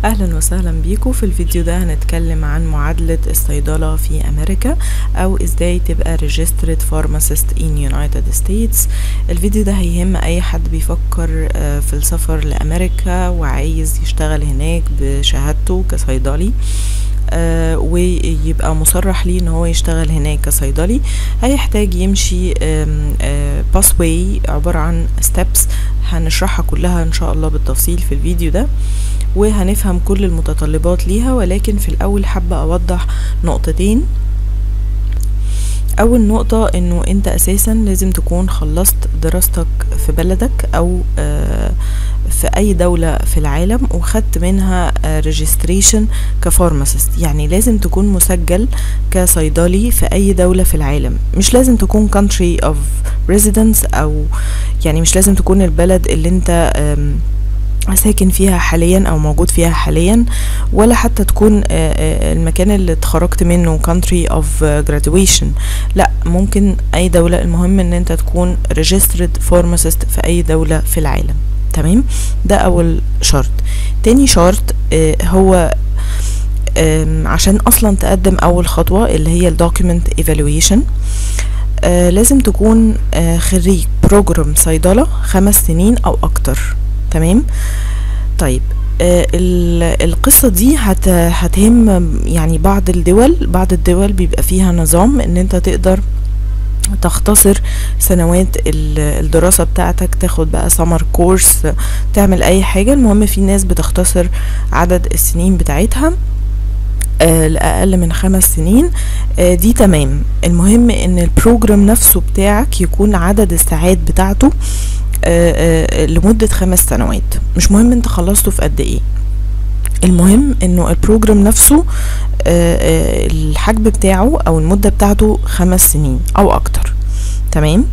اهلا وسهلا بيكم في الفيديو ده هنتكلم عن معادلة الصيدلة في امريكا او ازاي تبقى registered pharmacist in United States الفيديو ده هيهم اي حد بيفكر آه، في السفر لامريكا وعايز يشتغل هناك بشهادته كصيدلي آه، ويبقى مصرح ليه ان هو يشتغل هناك كصيدلي هيحتاج يمشي باثواي عبارة عن steps هنشرحها كلها ان شاء الله بالتفصيل في الفيديو ده وهنفهم كل المتطلبات ليها ولكن في الاول حابة اوضح نقطتين اول نقطة انه انت اساسا لازم تكون خلصت دراستك في بلدك او آه، في اي دولة في العالم وخدت منها ريجستريشن كفارماسيست يعني لازم تكون مسجل كصيدلي في اي دولة في العالم مش لازم تكون country of residence او يعني مش لازم تكون البلد اللي انت آم، ساكن فيها حاليا او موجود فيها حاليا ولا حتى تكون آه، آه، المكان اللي اتخرجت منه country of graduation لا ممكن اي دولة المهم ان انت تكون registered pharmacist في اي دولة في العالم تمام ده اول شرط تاني شرط آه، هو آم، عشان اصلا تقدم اول خطوة اللي هي ال document evaluation آه لازم تكون آه خريج بروجرام صيدلة خمس سنين او اكتر تمام طيب آه ال- القصة دي هت هتهم يعني بعض الدول بعض الدول بيبقى فيها نظام ان انت تقدر تختصر سنوات ال- الدراسة بتاعتك تاخد بقى سمر كورس تعمل اي حاجة المهم في ناس بتختصر عدد السنين بتاعتها آه، لأقل من خمس سنين آه، دي تمام المهم ان البروجرام نفسه بتاعك يكون عدد الساعات بتاعته آه، آه، لمدة خمس سنوات مش مهم انت خلصته في قد ايه المهم انه البروجرام نفسه آه، آه، الحجم بتاعه او المدة بتاعته خمس سنين او اكتر تمام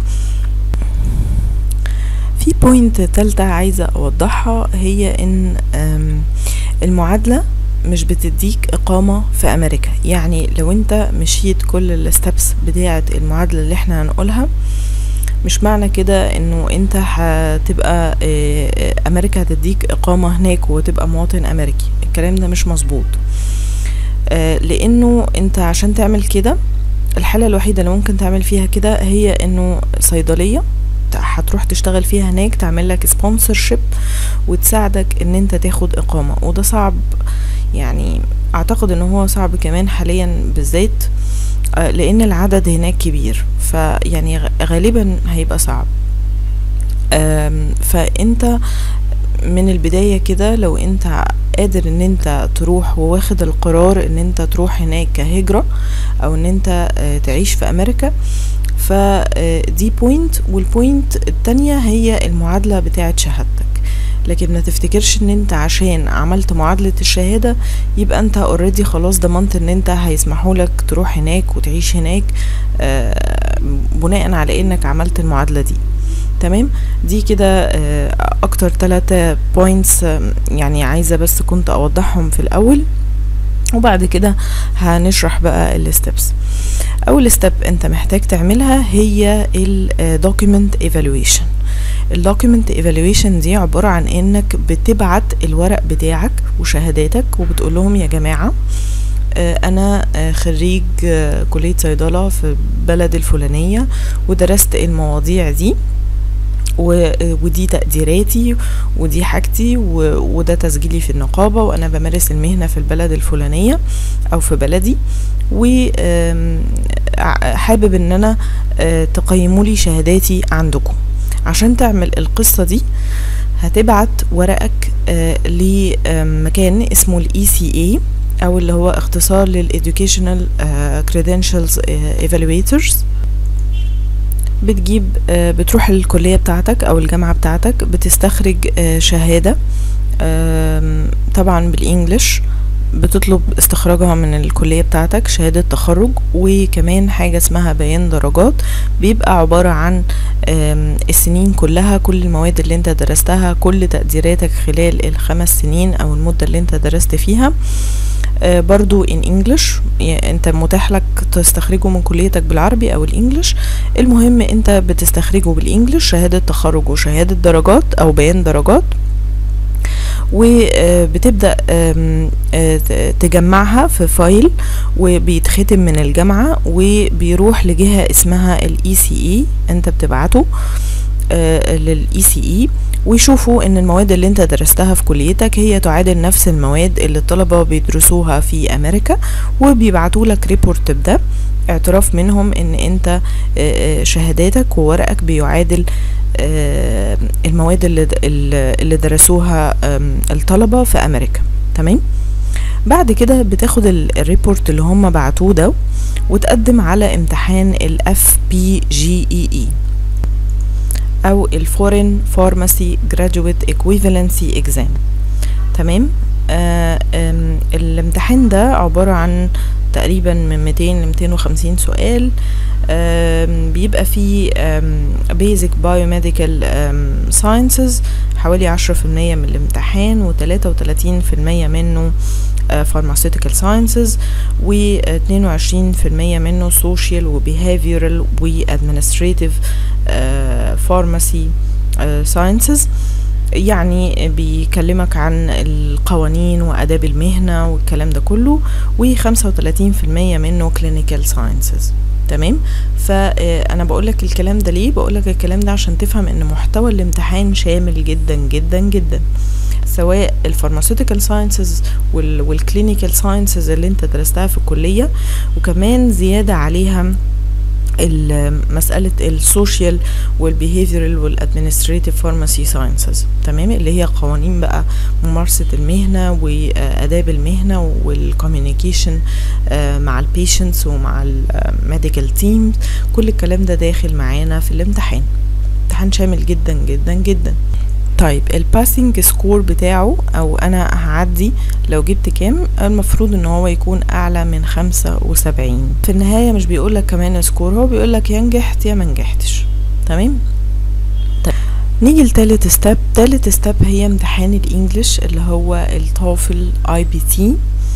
في بوينت تالتة عايزة اوضحها هي ان آم، المعادلة مش بتديك إقامة في أمريكا يعني لو أنت مشيت كل الستبس بتاعة المعادلة اللي احنا هنقولها مش معنى كده انه انت هتبقى آه، آه، امريكا هتديك اقامة هناك وتبقى مواطن امريكي الكلام ده مش مظبوط آه، لانه انت عشان تعمل كده الحالة الوحيدة اللي ممكن تعمل فيها كده هي انه صيدلية هتروح تشتغل فيها هناك تعمل لك سبونسرشيب وتساعدك ان انت تاخد اقامة وده صعب يعني اعتقد ان هو صعب كمان حاليا بالذات آه، لان العدد هناك كبير فيعني غ- غالبا هيبقى صعب آم، فانت من البداية كده لو انت قادر ان انت تروح وواخد القرار ان انت تروح هناك كهجرة او ان انت آه، تعيش في امريكا فدي بوينت والبوينت التانية هي المعادلة بتاعة شهادتك لكن ما تفتكرش ان انت عشان عملت معادلة الشهادة يبقى انت اوريدي خلاص ضمنت ان انت هيسمحوا لك تروح هناك وتعيش هناك آه، بناء على انك عملت المعادلة دي تمام دي كده آه، اكتر ثلاثة بوينتس يعني عايزة بس كنت اوضحهم في الاول وبعد كده هنشرح بقى الستبس اول ستيب انت محتاج تعملها هي الدوكيمنت ايفالويشن الدوكيمنت ايفالويشن دي عبارة عن انك بتبعت الورق بتاعك وشهاداتك وبتقول لهم يا جماعة آه، انا آه، خريج آه، كلية صيدلة في بلد الفلانية ودرست المواضيع دي و- ودي تقديراتي ودي حاجتي و- وده تسجيلي في النقابة وأنا بمارس المهنة في البلد الفلانية أو في بلدي وحابب إن أنا آه، تقيموا لي شهاداتي عندكم عشان تعمل القصة دي هتبعت ورقك آه، لمكان اسمه ال ECA أو اللي هو اختصار لل Educational آه، Credentials آه، Evaluators بتجيب آه، بتروح الكلية بتاعتك أو الجامعة بتاعتك بتستخرج آه، شهادة آم، طبعا بالإنجلش بتطلب استخراجها من الكلية بتاعتك شهادة تخرج وكمان حاجة اسمها بيان درجات بيبقى عبارة عن آم، السنين كلها كل المواد اللي انت درستها كل تقديراتك خلال الخمس سنين او المدة اللي انت درست فيها آه، برضو in English يعني انت متاح لك تستخرجه من كليتك بالعربي او الانجليش المهم انت بتستخرجه بالانجليش شهادة تخرج وشهادة درجات او بيان درجات وبتبدأ تجمعها في فايل وبيتختم من الجامعة وبيروح لجهة اسمها الاي سي اي انت بتبعته للاي سي اي ويشوفوا ان المواد اللي انت درستها في كليتك هي تعادل نفس المواد اللي الطلبة بيدرسوها في امريكا وبيبعتوا لك ريبورت بده اعتراف منهم ان انت شهاداتك وورقك بيعادل المواد اللي, اللي درسوها الطلبة في امريكا تمام بعد كده بتاخد الريبورت اللي هم بعتوه ده وتقدم على امتحان الاف بي جي اي اي او الفورين فارماسي جرادويت ايكويفالنسي اكزام تمام آه الامتحان ده عبارة عن تقريبا من 200 ل 250 سؤال بيبقى فيه basic biomedical sciences حوالي 10% من الامتحان و 33% منه pharmaceutical sciences و 22% منه social و behavioral و administrative pharmacy sciences يعني بيكلمك عن القوانين وآداب المهنة والكلام ده كله وخمسة وتلاتين في المية منه clinical sciences تمام فأنا بقولك الكلام ده ليه بقولك الكلام ده عشان تفهم ان محتوى الامتحان شامل جدا جدا جدا سواء الفارماسيوتيكال ساينسز والكلينيكال ساينسز اللي انت درستها في الكلية وكمان زيادة عليها مسألة السوشيال والبيهيفيرال والادمنستريتيف فارماسي ساينسز تمام اللي هي قوانين بقى ممارسة المهنة وآداب المهنة والكوميونيكيشن مع البيشنتس ومع الميديكال تيم كل الكلام ده داخل معانا في الامتحان امتحان شامل جدا جدا جدا طيب الباسنج سكور بتاعه او انا هعدي لو جبت كام المفروض ان هو يكون اعلى من خمسة وسبعين في النهاية مش بيقولك كمان سكور هو بيقولك يا نجحت يا ما نجحتش تمام طيب نيجي لتالت ستيب تالت ستيب هي امتحان الانجليش اللي هو التوفل اي بي تي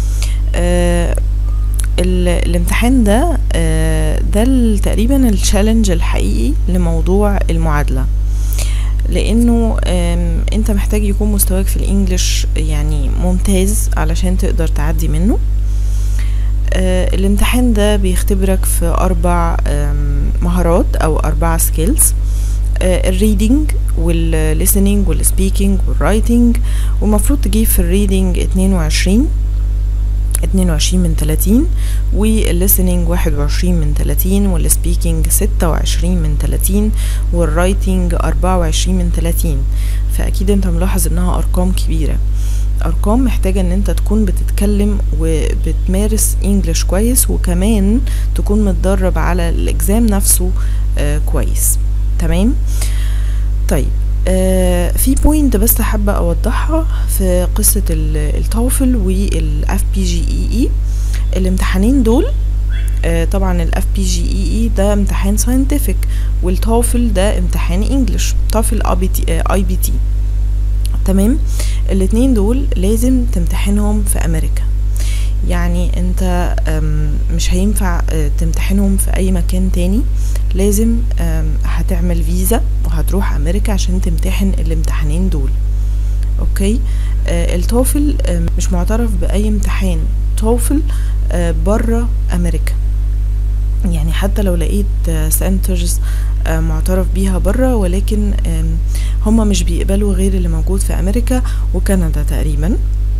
الامتحان ده آه ده تقريبا التشالنج الحقيقي لموضوع المعادله لانه انت محتاج يكون مستواك في الانجليش يعني ممتاز علشان تقدر تعدي منه آه الامتحان ده بيختبرك في اربع مهارات او اربع سكيلز آه الريدنج والليسننج والسبيكينج والرايتنج والمفروض تجيب في الريدنج اتنين وعشرين اتنين وعشرين من تلاتين والليسننج واحد وعشرين من تلاتين والسبيكينج ستة وعشرين من تلاتين والرايتنج أربعة وعشرين من تلاتين فأكيد انت ملاحظ انها أرقام كبيرة أرقام محتاجة ان انت تكون بتتكلم وبتمارس انجلش كويس وكمان تكون متدرب على الإكزام نفسه آه كويس تمام طيب آه في بوينت بس حابة أوضحها في قصة التوفل والاف بي جي اي اي الامتحانين دول آه طبعا الاف بي جي اي اي ده امتحان ساينتفك والتوفل ده امتحان انجلش توفل اي بي تي تمام الاتنين دول لازم تمتحنهم في امريكا يعني انت مش هينفع تمتحنهم في اي مكان تاني لازم هتعمل فيزا وهتروح امريكا عشان تمتحن الامتحانين دول اوكي آه التوفل آه مش معترف باي امتحان توفل آه بره امريكا يعني حتى لو لقيت سنترز معترف بيها بره ولكن هما مش بيقبلوا غير اللي موجود في امريكا وكندا تقريبا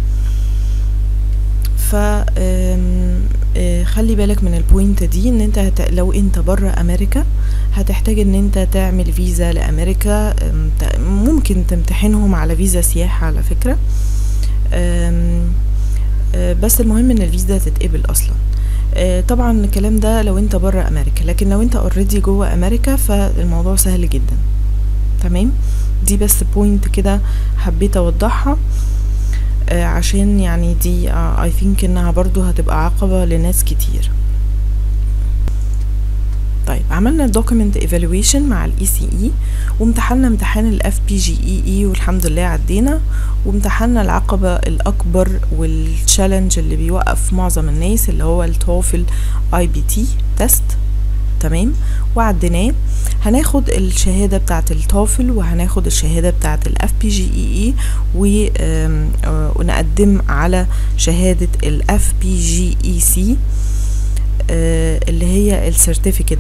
ف خلي بالك من البوينت دي ان انت هت... لو انت بره امريكا هتحتاج ان انت تعمل فيزا لامريكا ممكن تمتحنهم على فيزا سياحة على فكرة بس المهم ان الفيزا تتقبل اصلا طبعا الكلام ده لو انت بره امريكا لكن لو انت اوريدي جوه امريكا فالموضوع سهل جدا تمام دي بس بوينت كده حبيت اوضحها آه عشان يعني دي اي uh, ثينك انها برضو هتبقى عقبة لناس كتير طيب عملنا الدوكيمنت ايفالويشن مع الاي سي اي وامتحنا امتحان الاف بي جي اي اي والحمد لله عدينا وامتحنا العقبة الاكبر والتشالنج اللي بيوقف معظم الناس اللي هو التوفل اي بي تي تيست تمام وعديناه هناخد الشهاده بتاعه التوفل وهناخد الشهاده بتاعه الاف بي جي اي اي ونقدم على شهاده الاف بي جي اي سي اللي هي السيرتيفيكت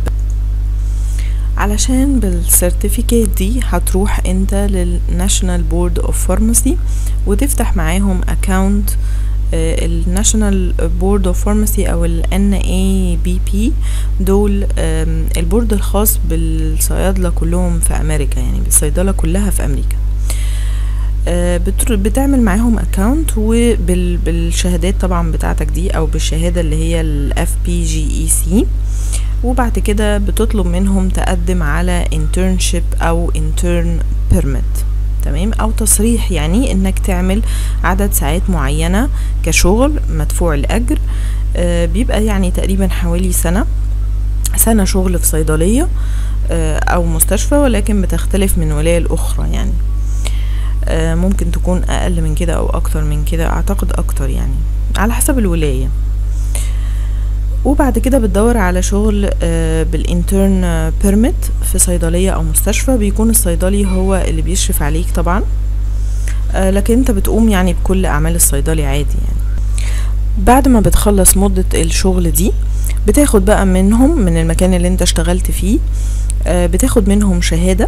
علشان بالسيرتيفيكيت دي هتروح انت للناشونال بورد اوف فارماسي وتفتح معاهم اكاونت الناشونال بورد اوف فارماسي او ال NABP دول البورد الخاص بالصيادله كلهم في امريكا يعني بالصيدله كلها في امريكا بتعمل معاهم اكاونت وبالشهادات طبعا بتاعتك دي او بالشهاده اللي هي ال FPGEC وبعد كده بتطلب منهم تقدم على internship او intern permit تمام او تصريح يعني انك تعمل عدد ساعات معينة كشغل مدفوع الاجر آه بيبقى يعني تقريبا حوالي سنة سنة شغل في صيدلية آه او مستشفى ولكن بتختلف من ولاية الاخرى يعني آه ممكن تكون اقل من كده او اكتر من كده اعتقد اكتر يعني على حسب الولاية وبعد كده بتدور على شغل بالانترن بيرميت في صيدلية او مستشفى بيكون الصيدلي هو اللي بيشرف عليك طبعا لكن انت بتقوم يعني بكل اعمال الصيدلي عادي يعني بعد ما بتخلص مدة الشغل دي بتاخد بقى منهم من المكان اللي انت اشتغلت فيه بتاخد منهم شهادة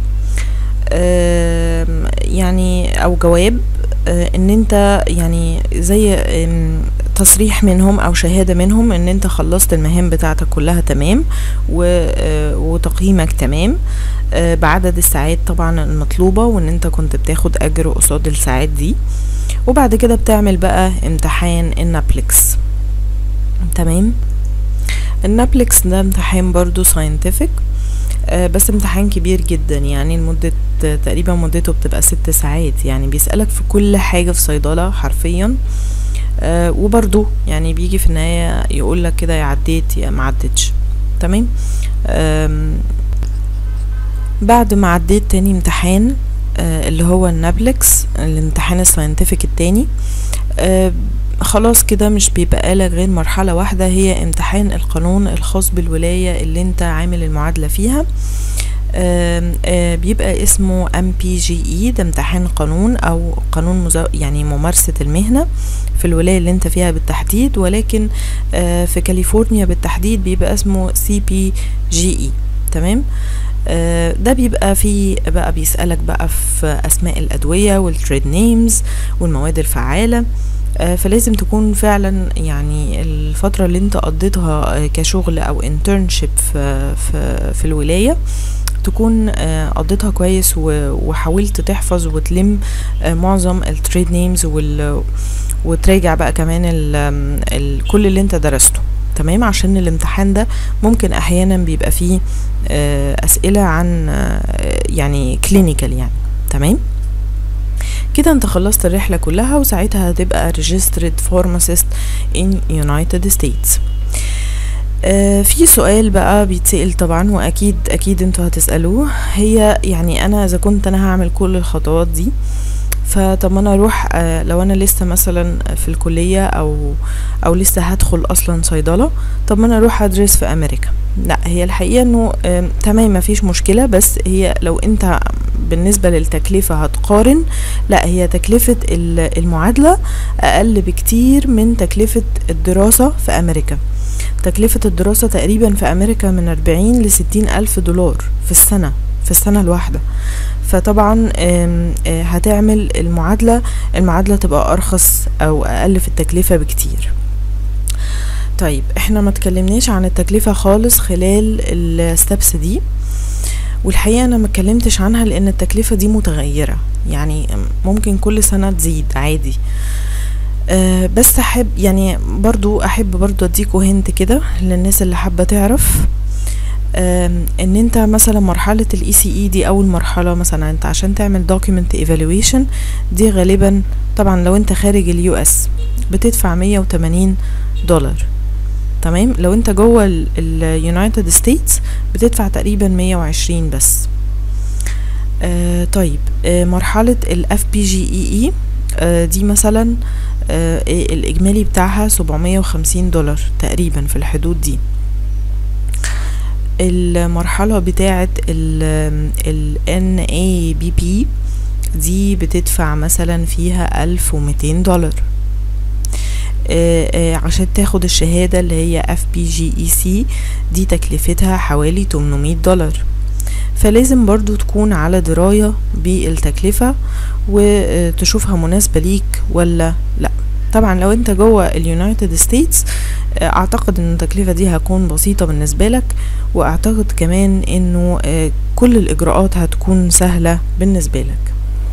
يعني او جواب ان انت يعني زي تصريح منهم او شهاده منهم ان انت خلصت المهام بتاعتك كلها تمام وتقييمك تمام بعدد الساعات طبعا المطلوبه وان انت كنت بتاخد اجر قصاد الساعات دي وبعد كده بتعمل بقى امتحان النابلكس تمام النابلكس ده امتحان برضو ساينتفك بس امتحان كبير جدا يعني لمدة تقريبا مدته بتبقى ست ساعات يعني بيسألك في كل حاجة في صيدلة حرفيا آه وبرضو يعني بيجي في النهاية يقول لك كده يا عديت يا ما عدتش تمام بعد ما عديت تاني امتحان آه اللي هو النابلكس الامتحان الساينتفك التاني آه خلاص كده مش بيبقى لك غير مرحلة واحدة هي امتحان القانون الخاص بالولاية اللي انت عامل المعادلة فيها آآ آآ بيبقى اسمه MPGE ده امتحان قانون او قانون مزو... يعني ممارسة المهنة في الولاية اللي انت فيها بالتحديد ولكن في كاليفورنيا بالتحديد بيبقى اسمه CPGE تمام ده بيبقى فيه بقى بيسألك بقى في أسماء الأدوية والتريد نيمز والمواد الفعالة فلازم تكون فعلا يعني الفترة اللي انت قضيتها كشغل او انترنشيب في, في, في الولاية تكون قضيتها كويس وحاولت تحفظ وتلم معظم التريد نيمز وتراجع بقى كمان ال ال كل اللي انت درسته تمام عشان الامتحان ده ممكن احيانا بيبقى فيه اسئلة عن يعني كلينيكال يعني تمام كده انت خلصت الرحلة كلها وساعتها هتبقى registered pharmacist in United States آه في سؤال بقى بيتسأل طبعا واكيد اكيد انتوا هتسألوه هي يعني انا اذا كنت انا هعمل كل الخطوات دي فطب انا اروح آه لو انا لسه مثلا في الكلية او او لسه هدخل اصلا صيدلة طب ما انا اروح ادرس في امريكا لا هي الحقيقة انه آه تمام مفيش مشكلة بس هي لو انت بالنسبة للتكلفة هتقارن لا هي تكلفة المعادلة اقل بكتير من تكلفة الدراسة في امريكا تكلفة الدراسة تقريبا في امريكا من اربعين لستين الف دولار في السنة في السنة الواحدة فطبعا هتعمل المعادلة المعادلة تبقى ارخص او اقل في التكلفة بكتير طيب احنا ما تكلمناش عن التكلفة خالص خلال الستبس دي والحقيقة أنا ما اتكلمتش عنها لأن التكلفة دي متغيرة يعني ممكن كل سنة تزيد عادي أه بس أحب يعني برضو أحب برضو أديكوا هنت كده للناس اللي حابة تعرف أه ان انت مثلا مرحلة الاي سي اي دي اول مرحلة مثلا انت عشان تعمل document evaluation دي غالبا طبعا لو انت خارج اليو اس بتدفع مية وتمانين دولار تمام لو انت جوه اليونايتد ستيتس بتدفع تقريبا مية وعشرين بس آه طيب آه مرحلة الاف بي جي اي اي آه دي مثلا آه الاجمالي بتاعها سبعمية وخمسين دولار تقريبا في الحدود دي المرحلة بتاعة ال NABP دي بتدفع مثلا فيها ألف ومتين دولار آه، آه، عشان تاخد الشهادة اللي هي FPGEC دي تكلفتها حوالي 800 دولار فلازم برضو تكون على دراية بالتكلفة وتشوفها مناسبة ليك ولا لا طبعا لو انت جوه اليونايتد ستيتس اعتقد ان التكلفة دي هتكون بسيطة بالنسبة لك واعتقد كمان انه آه، كل الاجراءات هتكون سهلة بالنسبة لك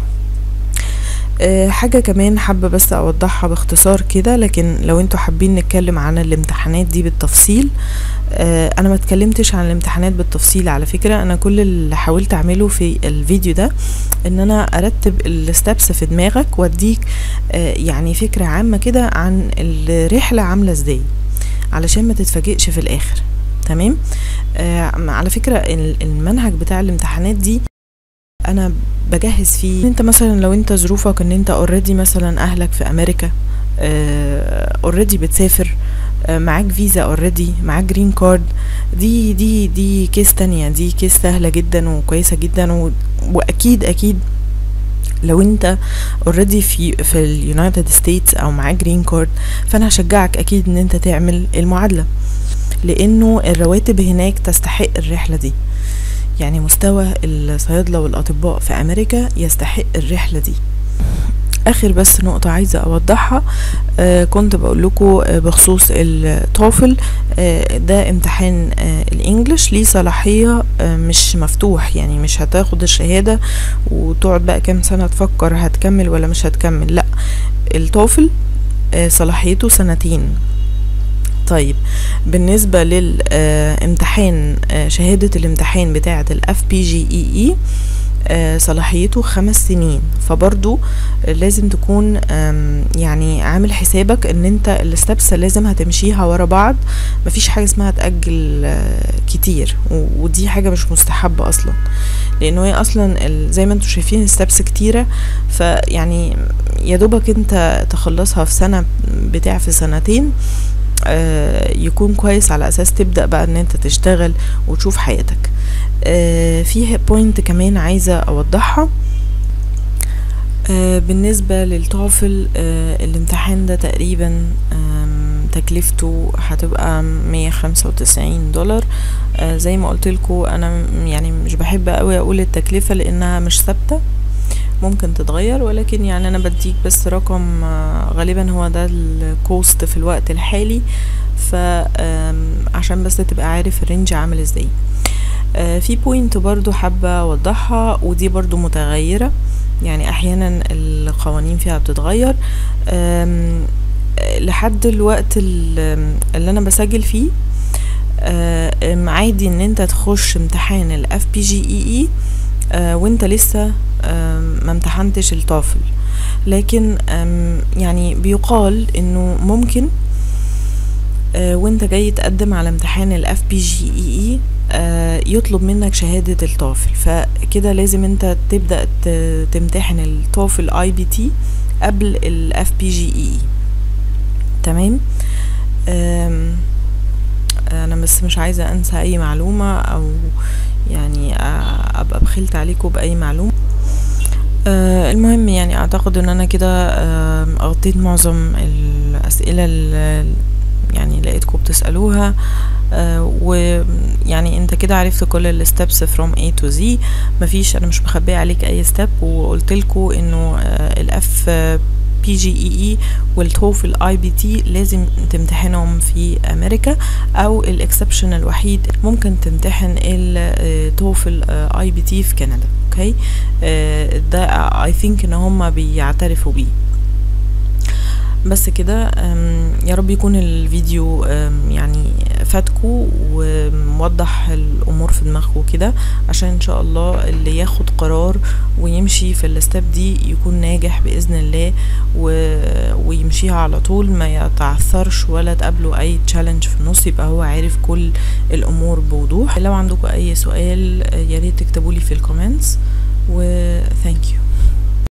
آه، حاجة كمان حابة بس اوضحها باختصار كده لكن لو انتوا حابين نتكلم عن الامتحانات دي بالتفصيل آه، انا ما اتكلمتش عن الامتحانات بالتفصيل على فكرة انا كل اللي حاولت اعمله في الفيديو ده ان انا ارتب الستبس في دماغك واديك آه، يعني فكرة عامة كده عن الرحلة عاملة ازاي علشان ما تتفاجئش في الاخر تمام آه على فكرة ال- المنهج بتاع الامتحانات دي انا بجهز فيه انت مثلا لو انت ظروفك ان انت اوريدي مثلا اهلك في امريكا اوريدي بتسافر آه، معاك فيزا اوريدي معاك جرين كارد دي دي دي كيس تانية دي كيس سهلة جدا وكويسة جدا و... واكيد اكيد لو انت اوريدي في في اليونايتد ستيتس او معاك جرين كارد فانا هشجعك اكيد ان انت تعمل المعادلة لانه الرواتب هناك تستحق الرحلة دي يعني مستوى الصيادلة والأطباء في أمريكا يستحق الرحلة دي آخر بس نقطة عايزة أوضحها آه كنت بقول لكم آه بخصوص التوفل آه ده امتحان آه الإنجليش ليه صلاحية آه مش مفتوح يعني مش هتاخد الشهادة وتقعد بقى كام سنة تفكر هتكمل ولا مش هتكمل لأ التوفل آه صلاحيته سنتين طيب بالنسبة للامتحان شهادة الامتحان بتاعة ال FPGEE آه، صلاحيته خمس سنين فبرضو لازم تكون آم، يعني عامل حسابك ان انت الستبس لازم هتمشيها ورا بعض مفيش حاجة اسمها تأجل آه، كتير و- ودي حاجة مش مستحبة اصلا لانه هي اصلا ال- زي ما انتم شايفين ستبس كتيرة فيعني يا دوبك انت تخلصها في سنة بتاع في سنتين آه، يكون كويس على اساس تبدا بقى ان انت تشتغل وتشوف حياتك آه، فيه بوينت كمان عايزه اوضحها آه، بالنسبة للتوفل آه، الامتحان ده تقريبا آم، تكلفته هتبقى مية خمسة وتسعين دولار آه، زي ما قلتلكوا انا م- يعني مش بحب قوي اقول التكلفة لانها مش ثابتة ممكن تتغير ولكن يعني انا بديك بس رقم آه، غالبا هو ده الكوست في الوقت الحالي فعشان بس تبقى عارف الرينج عامل ازاي آه، في بوينت برضو حابة اوضحها ودي برضو متغيرة يعني احيانا القوانين فيها بتتغير آم، آه، لحد الوقت ال- اللي انا بسجل فيه آه، آم، عادي ان انت تخش امتحان ال FPGEE آه، وانت لسه آم، ما امتحنتش التوفل لكن آم، يعني بيقال انه ممكن آه، وانت جاي تقدم على امتحان ال FPGEE آه، يطلب منك شهادة التوفل فكده لازم انت تبدأ ت- تمتحن التوفل IBT قبل ال FPGEE تمام آم، انا بس مش عايزة انسى اي معلومة او يعني آه، ابقى بخلت عليكم باي معلومة آه، المهم يعني اعتقد ان انا كده آه، غطيت معظم الاسئله اللي يعني لقيتكم بتسالوها آه، ويعني انت كده عرفت كل الستبس from A to Z مفيش انا مش مخبيه عليك اي ستيب وقلت لكم انه الاف بي جي اي اي والتوفل اي بي تي لازم تمتحنهم في امريكا او الاكسبشن الوحيد ممكن تمتحن التوفل اي بي تي في كندا اوكي آه، ده اي ثينك ان هم بيعترفوا بيه بس كده أم، يا رب يكون الفيديو أم، يعني فاتكو وموضح الامور في دماغكم كده عشان ان شاء الله اللي ياخد قرار ويمشي في الستep دي يكون ناجح باذن الله و... ويمشيها على طول ما يتعثرش ولا تقابله اي تشالنج في النص يبقى هو عارف كل الامور بوضوح لو عندكم اي سؤال يا ريت تكتبولي في الكومنتس و thank you